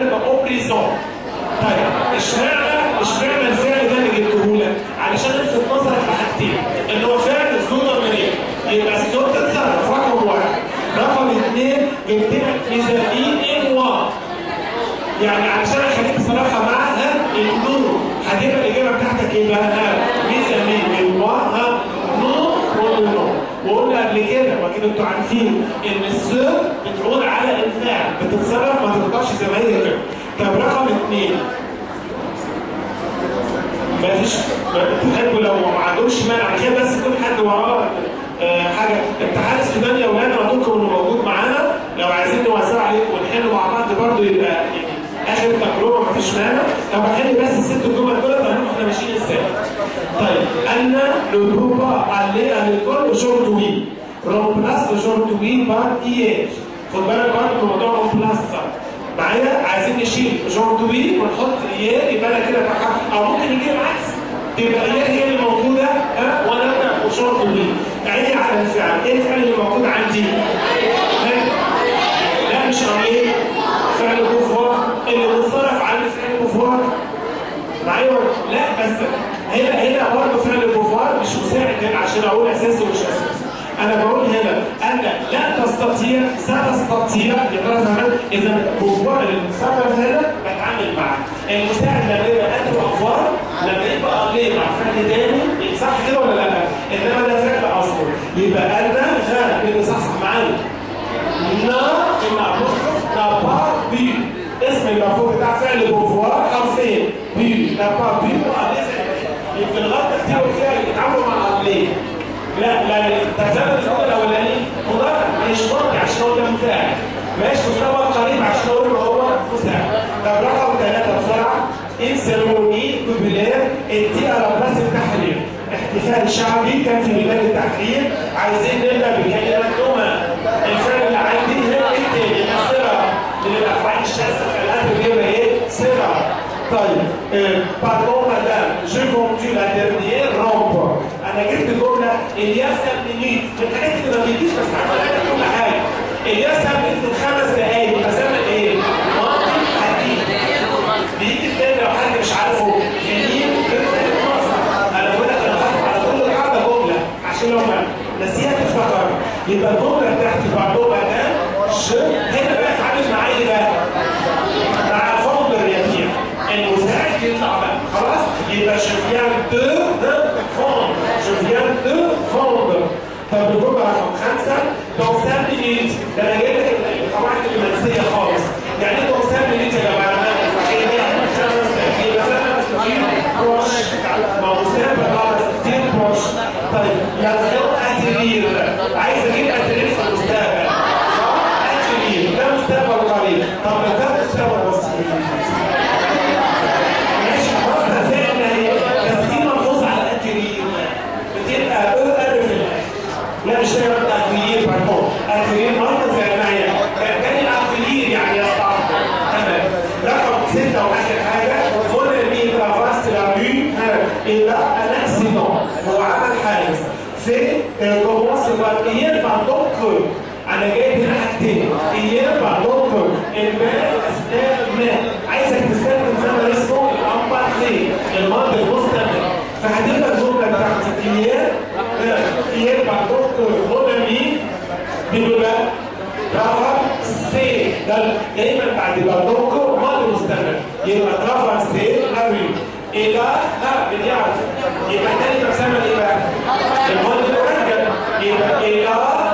اوبريزون طيب اشمعنى اشمعنى الفعل ده اللي جبته لك علشان الفت نظرك لحاجتين ان هو فعل ذو ضميرين يبقى الصوت تتصرف رقم واحد رقم اثنين جبت لك ميزانين ان وان يعني علشان اخليك بصراحه معاها النور هتبقى الاجابه بتاعتك ايه بقى؟ ميزانين ان وان ها نور ونو وقلنا قبل كده واكيد انتوا عارفين ان الصيغ بتعود على الفعل بتتصرف ما تقدرش زي ما هي كده طب رقم اثنين مفيش تحبوا لو ما عندهمش مانع كده بس يكون حد وراه آه حاجه الاتحاد السوداني يا ولاد عندكم انه موجود معانا لو عايزين نوزع عليكم ونحل مع بعض برضه يبقى يعني اخر تجربه مفيش مانع لو هحل بس الست جمل دول هنقول احنا ماشيين ازاي. طيب انا لو بروبا علي على الكل aujourd'hui remplace aujourd'hui par hier خد بالك برضه من موضوع remplace معايا عايزين نشيل aujourd'hui ونحط hier يبقى انا كده بحق او ممكن يجي العكس تبقى hier هي اللي موجوده ها وانا انا aujourd'hui عيني على الفعل ايه الفعل اللي موجود عندي؟ لا مش ايه فعل كفار اللي بيتصرف عن فعل كفار معايا لا بس هنا هنا برضه فعل كفار مش مساعد هنا عشان اقول اساسي ومش اساسي انا بقول هنا انا لا تستطيع ستستطيع يبقى فهمت اذا كفار المستقبل هنا بتعامل معاه المساعد لما يبقى انت وافوار لما يبقى قليل مع فعل تاني صح كده ولا لا؟ انما ده فعل اصله يبقى انا ها اللي صح صح معايا نا المعروف نا با بي اسم المفعول بتاع فعل بوفوار حرفين بي نا با بي وعليه يمكن الغلطه كتير والفعل يتعاملوا مع عقلين لا لا تزامن الجمله الاولاني مضارع مش ماضي عشان هو ده مساعد ماشي مستوى قريب عشان اقول هو مساعد طب رقم ثلاثه بسرعه ان سيرموني بوبولير ادي على راس التحرير احتفال شعبي كان في بلاد التحرير عايزين نبدا بكلمه نوما الفعل اللي عندي هنا التاني الصله من الافعال الشاذه الان بيجيبها ايه؟ صله طيب باردون مدام جو كونتي لا ديرنيير رومب انا جبت جمله الياس منيت من الحاجات اللي ما بيجيش بس عملها كل حاجه الياس من خمس دقائق يبقى زمن ايه؟ ماضي حديث بيجي التاني لو حد مش عارفه جميل انا بقول لك انا هحط على كل قاعده جمله عشان لو ما نسيها تفتكر يبقى الجمله بتاعتي باردون مدام جو هنا بقى اتعامل معايا ايه بقى؟ مع فضل الرياضيه المساعد يطلع بقى خلاص يبقى je viens de fondre je viens de fondre طب الجمله رقم خمسه dans 5 minutes ده انا جايب لك القواعد المنسيه خالص يعني ايه dans 5 minutes يا جماعه؟ طيب يلا اترير عايز اجيب اترير في المستقبل اترير ده مستقبل قريب طب لو كان مستقبل بسيط ماشي خلاص ده زي ما هي بس دي ملحوظ على الاترير بتبقى او ار في الاخر لا مش هي اترير باردون اترير برضه زي ما هي كان الاترير يعني يستعرض تمام رقم سته واخر حاجه قلنا مين ترافاست لا رue الى ان اكسيدون هو عمل حادث في كومونس الوقتيين باردون كل انا جايب هنا حاجتين ايام باردون الماء اثناء الماء عايزك تستخدم زمن اسمه الامبارتي الماضي المستمر فهتبقى الجمله بتاعتي ايام ايام باردون هنا مين بيقول لك رقم سي ده دايما بعد باردون ماضي مستمر يبقى رقم سي قوي الى لا بنعرف يبقى تاني مسمى ايه بقى؟ الماضي المركب يبقى الى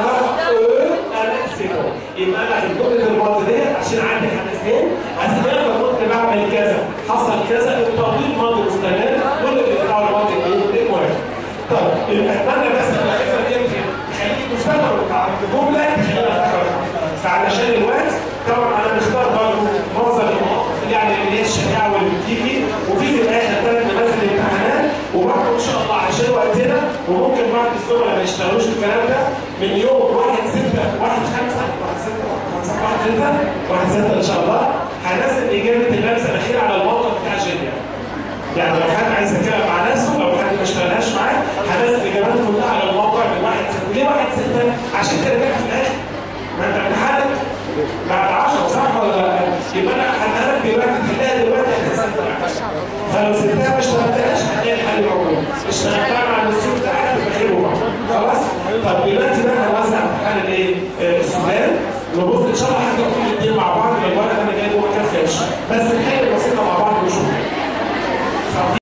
يبقى انا في جمله الماضي ديت عشان عندي حدثين اثناء ما كنت بعمل كذا حصل كذا التطبيق ماضي مستمر كل اللي بيطلعوا الماضي ايه مهم طب يبقى اتمنى بس المعرفه دي تخليك تفكر في جمله تخليها تفكر فعلشان الوقت طبعا انا مختار برضه معظم المواقف اللي يعني اللي هي الشائعه واللي بتيجي وفي في الاخر ثلاث نماذج امتحانات وبرضه ان شاء الله عشان وقتنا وممكن بعض الزملاء ما يشتغلوش الكلام ده من يوم 1 6 1 5 1 6 1 6 1 6 ان شاء الله هنزل اجابه اللمسه الاخيره على الموقع بتاع جينيا يعني لو حد عايز يتكلم مع نفسه او حد ما اشتغلهاش معاه هنزل اجابات كلها على الموقع من 1 6 ليه 1 6 عشان كده في الاخر ما انت امتحانك بعد 10 صح ولا لا؟ يبقى انا هديها لك دلوقتي تحلها دلوقتي هتسال فلو سبتها ما اشتغلتهاش هتلاقي الحل موجود اشتغلتها مع الاسلوب بتاعها تبقى خير وبركه خلاص طب دلوقتي